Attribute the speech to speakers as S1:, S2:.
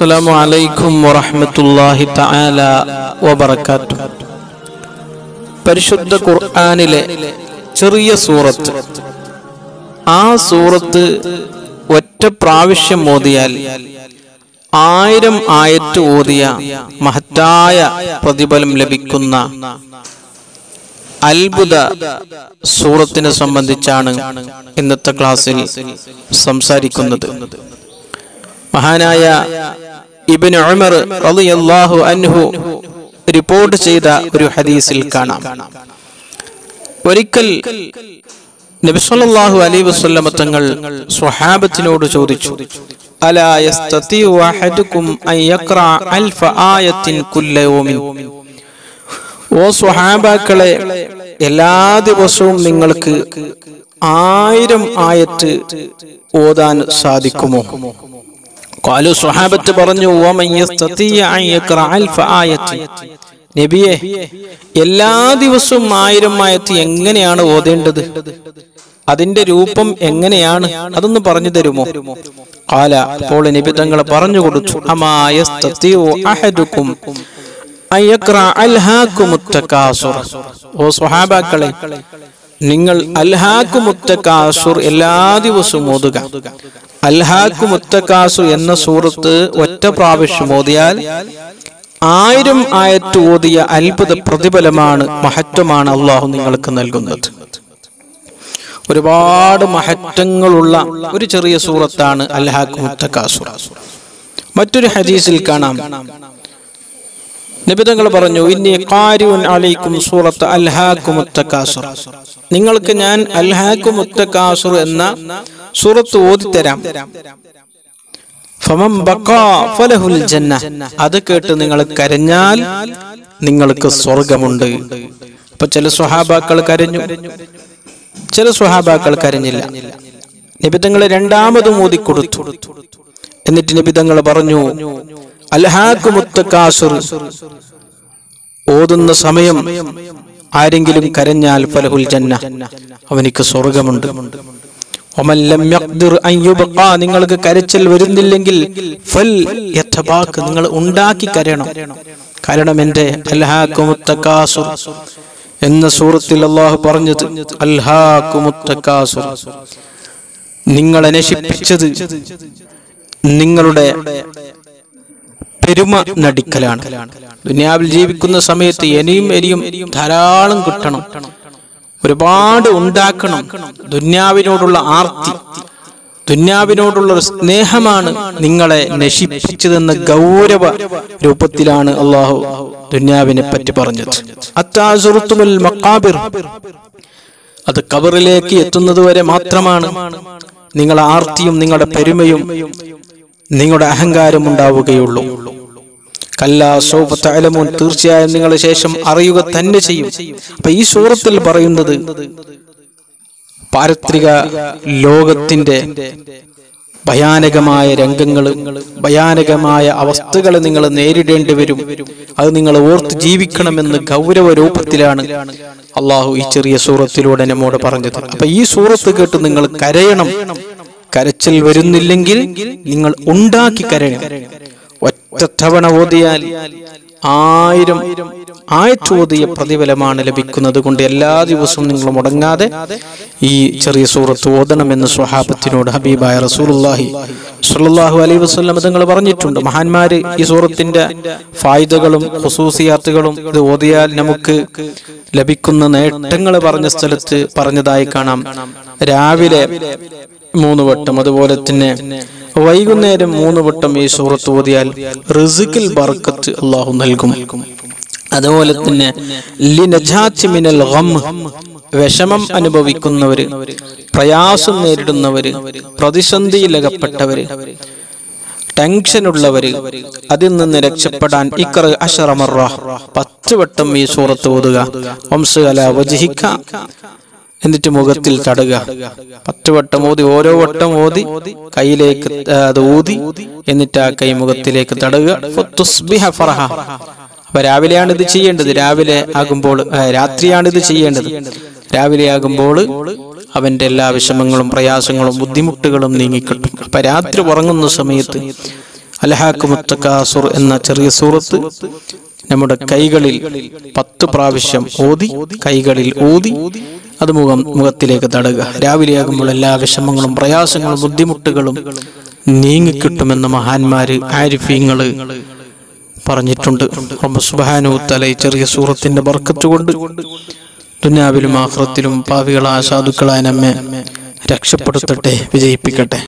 S1: السلام عليكم ورحمة الله تعالى وبركاته പരിശുദ്ധ ഖുർആനിലെ ചെറിയ സൂറത്ത് ആ സൂറത്ത് ഒറ്റ പ്രാവശ്യം ഓതിയാൽ ആയിരം ആയറ്റ് ഓതിയ മഹത്തായ പ്രതിഫലം ലഭിക്കുന്ന അത്ഭുത സൂറത്തിനെ സംബന്ധിച്ചാണ് ഇന്നത്തെ ക്ലാസ്സിൽ സംസാരിക്കുന്നത് മഹാനായ ഇബിൻ ഉമർ റളിയല്ലാഹു അൻഹു റിപ്പോർട്ട് ചെയ്ത ഒരു ഹദീസിൽ കാണാം ഒരിക്കൽ നബിസല്ലല്ലാഹു അലൈഹി വസല്ലമ തങ്ങൾ സ്വഹാബത്തിനോട് ചോദിച്ചു അലാ യസ്തതിഉ അഹദുക്കും അൻ യഖറഅ അൽഫ ആയത്തിൻ കുല്ല യൗമിൻ ഓ സ്വഹാബാക്കളെ എല്ലാ ദിവസവും നിങ്ങൾക്ക് ആയിരം ആയത്ത് ഓതാൻ സാധിക്കുമോ കാലു സ്വഹാബത്ത് പറഞ്ഞു "വമൻ യസ്തതിയ അൻ യഖറഅ അൽഫ ആയത്തി." നബിയെ എല്ലാ ദിവസവും ആയിരം ആയത്ത് എങ്ങനെയാണ് ഓതേണ്ടത് അതിന്റെ രൂപം എങ്ങനെയാണ് അതൊന്ന് പറഞ്ഞു തരുമോ കാല അപ്പോൾ നബി തങ്ങൾ പറഞ്ഞു കൊടുത്തു അമായസ്തതിഉ അഹദുക്കും അൻ യഖറഅ അൽഹാകുമുത് തകാസുർ. ഓ സ്വഹാബാക്കളെ നിങ്ങൾ അൽഹാക്കു മുത്തക്കാസുർ എല്ലാ ദിവസവും ഓതുക അൽഹാക്കു മുത്തക്കാസുർ എന്ന സൂറത്ത് ഒറ്റ പ്രാവശ്യം ഓതിയാൽ ആയിരം ആയത്ത് ഓതിയ അത്ഭുത പ്രതിഫലമാണ് മഹത്വമാണ് അള്ളാഹു നിങ്ങൾക്ക് നൽകുന്നത് ഒരുപാട് മഹത്വങ്ങളുള്ള ഒരു ചെറിയ സൂറത്താണ് അൽഹാക്കു മുത്തക്കാസുർ മറ്റൊരു ഹദീസിൽ കാണാം നിബിതങ്ങൾ പറഞ്ഞു ഇന്നി ഖാരിഉൻ അലൈക്കും സൂറത്ത് അൽഹാക്കു മുത്തക്കാസുർ നിങ്ങൾക്ക് ഞാൻ അൽഹാക്കു മുത്തക്കാസുർ എന്ന സൂറത്ത് ഓതിത്തരാം ഫമൻ ബഖാ ഫലഹുൽ ജന്ന അത് കേട്ട് നിങ്ങൾ കരഞ്ഞാൽ നിങ്ങൾക്ക് സ്വർഗമുണ്ട് അപ്പൊ ചില സ്വഹാബാക്കൾ കരഞ്ഞു ചില സ്വഹാബാക്കൾ കരഞ്ഞില്ല നിബിതങ്ങൾ രണ്ടാമതും ഓതിക്കൊടുത്തു എന്നിട്ട് നിബിതങ്ങൾ പറഞ്ഞു അൽഹാക്കു മുത്തക്കാസുർ ഓതുന്ന സമയം ആരെങ്കിലും കരഞ്ഞാൽ ഫലഹുൽ ജന്ന അവനിക്ക് സ്വർഗമുണ്ട് ഒമൻ ലം യഖ്ദിർ അൻ യുബ്ഖാ നിങ്ങൾക്ക് കരച്ചൽ വരുന്നില്ലെങ്കിൽ ഫൽ യതബാക്ക് നിങ്ങൾ ഉണ്ടാക്കി കരയണം കാരണം എന്റെ അൽഹാക്കു മുത്തക്കാസുർ എന്ന സൂറത്തിൽ അള്ളാഹു പറഞ്ഞത് അൽഹാക്കു മുത്തക്കാസുർ നിങ്ങളെ നശിപ്പിച്ചത് നിങ്ങളുടെ പെരുമ നടിക്കലാണ് ദുനിയാവിൽ ജീവിക്കുന്ന സമയത്ത് ഇനിയും ഇനിയും ധാരാളം കിട്ടണം ഒരുപാട് ഉണ്ടാക്കണം ദുന്യാവിനോടുള്ള ആർത്തി ദുന്യാവിനോടുള്ള ഒരു സ്നേഹമാണ് നിങ്ങളെ നശിപ്പിച്ചതെന്ന ഗൗരവ രൂപത്തിലാണ് അള്ളാഹു ദുന്യാവിനെ പറ്റി പറഞ്ഞത് അത്താസുറുത്തുമുൽ മക്കാബിർ അത് കബറിലേക്ക് എത്തുന്നത് വരെ മാത്രമാണ് നിങ്ങളെ ആർത്തിയും നിങ്ങളുടെ പെരുമയും നിങ്ങളുടെ അഹങ്കാരം ഉണ്ടാവുകയുള്ളൂ കല്ലാ സൗഫ തഅലമൂൻ തീർച്ചയായും നിങ്ങളെ ശേഷം അറിയുക തന്നെ ചെയ്യും അപ്പൊ ഈ സൂറത്തിൽ പറയുന്നത് പാരത്രിക ലോകത്തിന്റെ ഭയാനകമായ രംഗങ്ങൾ ഭയാനകമായ അവസ്ഥകൾ നിങ്ങൾ നേരിടേണ്ടി വരും അത് നിങ്ങൾ ഓർത്ത് ജീവിക്കണമെന്ന് ഗൗരവ രൂപത്തിലാണ് അള്ളാഹു ഈ ചെറിയ സൂറത്തിലൂടെ നമ്മോട് പറഞ്ഞത് അപ്പൊ ഈ സൂറത്ത് കേട്ട് നിങ്ങൾ കരയണം കരച്ചിൽ വരുന്നില്ലെങ്കിൽ നിങ്ങൾ ഉണ്ടാക്കി കരയണം ഒറ്റ തവണ ഓതിയാൽ ആയിരം ആയറ്റ് ഓതിയ പ്രതിഫലമാണ് ലഭിക്കുന്നത് കൊണ്ട് എല്ലാ ദിവസവും നിങ്ങൾ മുടങ്ങാതെ ഈ ചെറിയ സൂറത്ത് ഓതണമെന്ന് സ്വഹാബത്തിനോട് ഹബീബായ റസൂലുള്ളാഹി സ്വല്ലല്ലാഹു അലൈഹി വസല്ലം തങ്ങൾ പറഞ്ഞിട്ടുണ്ട് മഹാന്മാര് ഈ സൂറത്തിന്റെ ഫായിദകളും ഖുസൂസിയാത്തുകളും ഇത് ഓതിയാൽ നമുക്ക് ലഭിക്കുന്ന നേട്ടങ്ങൾ പറഞ്ഞ സ്ഥലത്ത് പറഞ്ഞതായി കാണാം രാവിലെ മൂന്ന് വട്ടം അതുപോലെ തന്നെ വൈകുന്നേരം മൂന്ന് വട്ടം ഈ സൂറത്ത് ഓതിയാൽ റിസിക്കിൽ ബർക്കത്ത് അള്ളാഹു നൽകും അതുപോലെ തന്നെ ലിനജാത്തി മിനൽ ഗം വിഷമം അനുഭവിക്കുന്നവര് പ്രയാസം നേരിടുന്നവര് പ്രതിസന്ധിയിലകപ്പെട്ടവര് ടെൻഷനുള്ളവര് അതിൽ നിന്ന് രക്ഷപ്പെടാൻ ഇക്കർ അഷറമറ പത്ത് വട്ടം ഈ സൂറത്ത് ഓതുക വംസ് അല വജിഹിക്ക എന്നിട്ട് മുഖത്തിൽ തടുക പത്ത് വട്ടം ഓതി ഓരോ വട്ടം ഓതി കയ്യിലേക്ക് അത് ഊതി എന്നിട്ട് ആ കൈ മുഖത്തിലേക്ക് തടുക ഫത്തുസ്ബിഹ ഫറഹ അപ്പൊ രാവിലെയാണ് ഇത് ചെയ്യേണ്ടത് രാവിലെ ആകുമ്പോൾ ആ, രാത്രിയാണ് ഇത് ചെയ്യേണ്ടത് രാവിലെ ആകുമ്പോൾ അവന്റെ എല്ലാ വിഷമങ്ങളും പ്രയാസങ്ങളും ബുദ്ധിമുട്ടുകളും നീങ്ങിക്കിട്ടും അപ്പൊ രാത്രി ഉറങ്ങുന്ന സമയത്ത് അലഹാക്കുമുത്തക്കാസുർ എന്ന ചെറിയ സൂറത്ത് നമ്മുടെ കൈകളിൽ പത്ത് പ്രാവശ്യം ഓതി കൈകളിൽ ഊതി അത് മുഖം മുഖത്തിലേക്ക് തടുക രാവിലെയാകുമ്പോൾ എല്ലാ വിഷമങ്ങളും പ്രയാസങ്ങളും ബുദ്ധിമുട്ടുകളും നീങ്ങിക്കിട്ടുമെന്ന് മഹാന്മാര് ആരിഫീങ്ങള് പറഞ്ഞിട്ടുണ്ട് റബ്ബ് സുബ്ഹാനഹു തആല ഈ ചെറിയ സൂറത്തിന്റെ ബർക്കത്ത് കൊണ്ട് ദുനിയാവിലും ആഖിറത്തിലും പാവികളായ സാധുക്കളായ നമ്മെ രക്ഷപ്പെടുത്തട്ടെ വിജയിപ്പിക്കട്ടെ